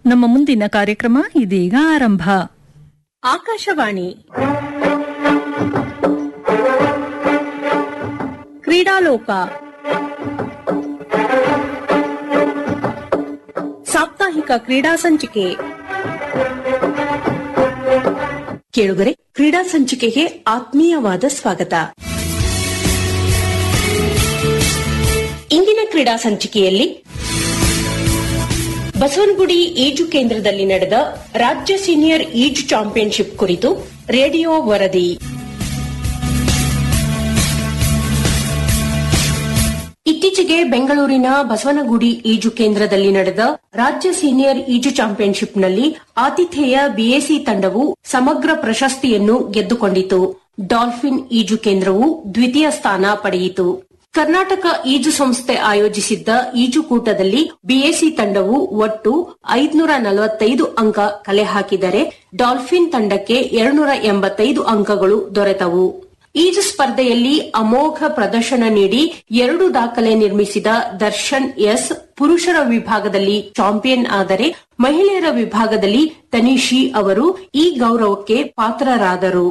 ನಮ್ಮ ಮುಂದಿನ ಕಾರ್ಯಕ್ರಮ ಇದೀಗ ಆರಂಭ ಆಕಾಶವಾಣಿ ಕ್ರೀಡಾಲೋಕ ಸಾಪ್ತಾಹಿಕ ಕ್ರೀಡಾ ಸಂಚಿಕೆ ಕೇಳುಗರೆ ಕ್ರೀಡಾ ಸಂಚಿಕೆಗೆ ಆತ್ಮೀಯವಾದ ಸ್ವಾಗತ ಇಂದಿನ ಕ್ರೀಡಾ ಸಂಚಿಕೆಯಲ್ಲಿ ಬಸವನಗುಡಿ ಈಜು ಕೇಂದ್ರದಲ್ಲಿ ನಡೆದ ರಾಜ್ಯ ಸೀನಿಯರ್ ಈಜು ಚಾಂಪಿಯನ್ಶಿಪ್ ಕುರಿತು ರೇಡಿಯೋ ವರದಿ ಇತ್ತೀಚೆಗೆ ಬೆಂಗಳೂರಿನ ಬಸವನಗುಡಿ ಈಜು ಕೇಂದ್ರದಲ್ಲಿ ನಡೆದ ರಾಜ್ಯ ಸೀನಿಯರ್ ಈಜು ಚಾಂಪಿಯನ್ಶಿಪ್ನಲ್ಲಿ ಆತಿಥೇಯ ಬಿಎಸಿ ತಂಡವು ಸಮಗ್ರ ಪ್ರಶಸ್ತಿಯನ್ನು ಗೆದ್ದುಕೊಂಡಿತು ಡಾಲ್ಫಿನ್ ಈಜು ಕೇಂದ್ರವು ದ್ವಿತೀಯ ಸ್ಥಾನ ಪಡೆಯಿತು ಕರ್ನಾಟಕ ಈಜು ಸಂಸ್ಥೆ ಆಯೋಜಿಸಿದ್ದ ಈಜುಕೂಟದಲ್ಲಿ ಬಿಎಸಿ ತಂಡವು ಒಟ್ಟು ಐದುನೂರ ನಲವತ್ತೈದು ಅಂಕ ಕಲೆ ಹಾಕಿದರೆ ಡಾಲ್ಫಿನ್ ತಂಡಕ್ಕೆ ಎರಡ್ನೂರ ಎಂಬತ್ತೈದು ಅಂಕಗಳು ದೊರೆತವು ಈಜು ಸ್ಪರ್ಧೆಯಲ್ಲಿ ಅಮೋಘ ಪ್ರದರ್ಶನ ನೀಡಿ ಎರಡು ದಾಖಲೆ ನಿರ್ಮಿಸಿದ ದರ್ಶನ್ ಎಸ್ ಪುರುಷರ ವಿಭಾಗದಲ್ಲಿ ಚಾಂಪಿಯನ್ ಆದರೆ ಮಹಿಳೆಯರ ವಿಭಾಗದಲ್ಲಿ ತನಿಷಿ ಅವರು ಈ ಗೌರವಕ್ಕೆ ಪಾತ್ರರಾದರು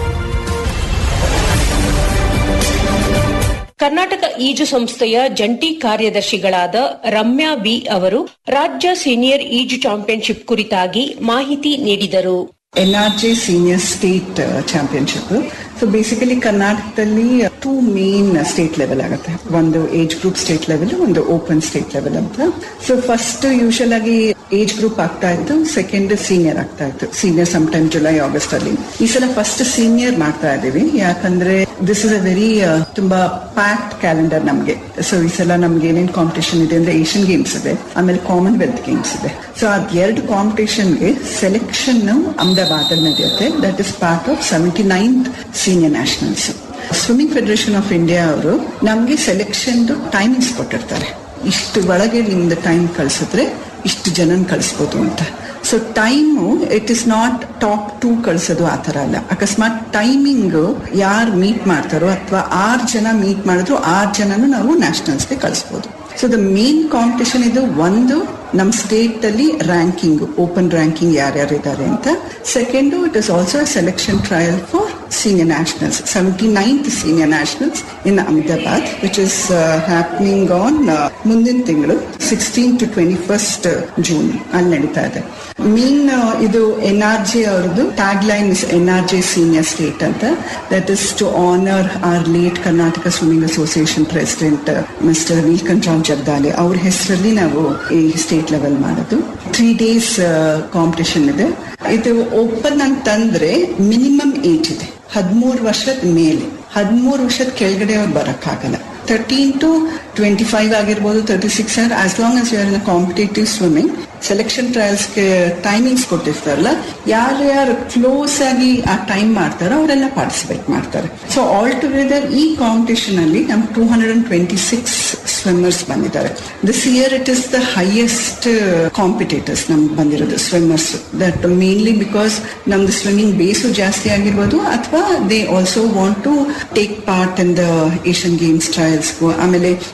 ಕರ್ನಾಟಕ ಈಜು ಸಂಸ್ಥೆಯ ಜಂಟಿ ಕಾರ್ಯದರ್ಶಿಗಳಾದ ರಮ್ಯಾ ಬಿ ಅವರು ರಾಜ್ಯ ಸೀನಿಯರ್ ಈಜು ಚಾಂಪಿಯನ್ಶಿಪ್ ಕುರಿತಾಗಿ ಮಾಹಿತಿ ನೀಡಿದರು NRJ senior state championship so basically ಕರ್ನಾಟಕದಲ್ಲಿ ಟೂ ಮೇನ್ ಸ್ಟೇಟ್ ಲೆವೆಲ್ ಆಗುತ್ತೆ ಒಂದು ಏಜ್ ಗ್ರೂಪ್ ಸ್ಟೇಟ್ ಲೆವೆಲ್ ಒಂದು ಓಪನ್ ಸ್ಟೇಟ್ ಲೆವೆಲ್ ಅಂತ ಸೊ ಫಸ್ಟ್ ಯೂಶಲ್ ಆಗಿ ಏಜ್ ಗ್ರೂಪ್ ಆಗ್ತಾ ಇತ್ತು ಸೆಕೆಂಡ್ ಸೀನಿಯರ್ ಆಗ್ತಾ ಇತ್ತು senior some time July August ಅಲ್ಲಿ ಈ ಸಲ ಫಸ್ಟ್ ಸೀನಿಯರ್ ಮಾಡ್ತಾ ಇದೀವಿ ಯಾಕಂದ್ರೆ ದಿಸ್ ಇಸ್ ಅ ವೆರಿ ತುಂಬಾ ಪ್ಯಾಕ್ಡ್ ಕ್ಯಾಲೆಂಡರ್ ನಮಗೆ ಸೊ ಈ ಸಲ ನಮ್ಗೆ ಏನೇನ್ ಕಾಂಪಿಟೇಷನ್ ಇದೆ ಅಂದ್ರೆ ಏಷ್ಯನ್ ಗೇಮ್ಸ್ ಇದೆ ಆಮೇಲೆ ಕಾಮನ್ವೆಲ್ತ್ ಗೇಮ್ಸ್ ಇದೆ ಸೊ ಅದ್ ಎರಡು ಕಾಂಪಿಟೇಷನ್ಗೆ ಸೆಲೆಕ್ಷನ್ ಅಹಮದಾಬಾದ್ ಅಲ್ಲಿ ನಡೆಯುತ್ತೆ that is part of seventy ninth senior nationals swimming federation of India ಅವರು ನಮ್ಗೆ ಸೆಲೆಕ್ಷನ್ ಟೈಮಿಂಗ್ಸ್ ಕೊಟ್ಟಿರ್ತಾರೆ ಇಷ್ಟು ಒಳಗೆ ನಿಮ್ದು ಟೈಮ್ ಕಳ್ಸಿದ್ರೆ ಇಷ್ಟು ಜನನ್ ಕಳಿಸ್ಬೋದು ಅಂತ so time it is not top two ಕಳ್ಸೋದು ಆ ಥರ ಅಲ್ಲ ಅಕಸ್ಮಾತ್ ಟೈಮಿಂಗ್ ಯಾರು ಮೀಟ್ ಮಾಡ್ತಾರೋ ಅಥವಾ ಆರು ಜನ ಮೀಟ್ ಮಾಡಿದ್ರು ಆರು ಜನನು ನಾವು ನ್ಯಾಷನಲ್ಸ್ಗೆ ಕಳಿಸ್ಬೋದು ಸೊ ದ ಮೇನ್ ಕಾಂಪಿಟೇಷನ್ ಇದು ಒಂದು ನಮ್ಮ ಸ್ಟೇಟ್ ಅಲ್ಲಿ ರ್ಯಾಂಕಿಂಗ್ ಓಪನ್ ರ್ಯಾಂಕಿಂಗ್ ಯಾರ್ಯಾರು ಇದ್ದಾರೆ ಅಂತ second it is also selection trial for senior nationals seventy ninth senior nationals in Ahmedabad which is happening on ಮುಂದಿನ ತಿಂಗಳು sixteen to twenty first June ಅಲ್ಲಿ ನಡೀತಾ ಇದೆ ಮೀನ್ ಇದು ಎನ್ ಆರ್ ಜೆ ಅವ್ರದ್ದು tag line is N R J senior state ಅಂತ that is to honour our late Karnataka swimming association president mister Neelkanthrao Jardale ಅವ್ರ ಹೆಸರಲ್ಲಿ ನಾವು ಈ ಸ್ಟೇಟ್ ಲೆವೆಲ್ ಮಾಡೋದು ತ್ರೀ ಡೇಸ್ ಕಾಂಪಿಟೇಷನ್ ಇದೆ ಇದು ಓಪನ್ ಅಂತಂದ್ರೆ ಮಿನಿಮಮ್ ಏಜ್ ಇದೆ ಹದಿಮೂರು ವರ್ಷದ ಮೇಲೆ ಹದಿಮೂರು ವರ್ಷದ ಕೆಳಗಡೆ ಅವ್ರು ಬರಕ್ಕಾಗಲ್ಲ ತರ್ಟೀನ್ ಟು ಟ್ವೆಂಟಿ ಫೈವ್ ಆಗಿರ್ಬೋದು thirty six or as long as you are in competitive swimming selection ಟ್ರಯಲ್ಸ್ಗೆ ಟೈಮಿಂಗ್ಸ್ ಕೊಟ್ಟಿರ್ತಾರಲ್ಲ ಯಾರು ಯಾರು ಕ್ಲೋಸ್ ಆಗಿ ಆ ಟೈಮ್ ಮಾಡ್ತಾರೋ ಅವರೆಲ್ಲ ಪಾರ್ಟಿಸಿಪೇಟ್ ಮಾಡ್ತಾರೆ ಸೊ ಆಲ್ ಟುಗೆದರ್ ಈ ಕಾಂಪಿಟೇಷನ್ ಅಲ್ಲಿ ನಮ್ two hundred and twenty six swimmers ಬಂದಿದ್ದಾರೆ this year it is the highest competitors ನಮ್ಗೆ ಬಂದಿರೋದು ಸ್ವಿಮ್ಮರ್ಸ್ ದಟ್ ಮೇನ್ಲಿ ಬಿಕಾಸ್ ನಮ್ದು ಸ್ವಿಮ್ಮಿಂಗ್ ಬೇಸು ಜಾಸ್ತಿ ಆಗಿರ್ಬೋದು ಅಥವಾ they also want to take part in the Asian games ಟ್ರಯಲ್ಸ್ಗೂ ಆಮೇಲೆ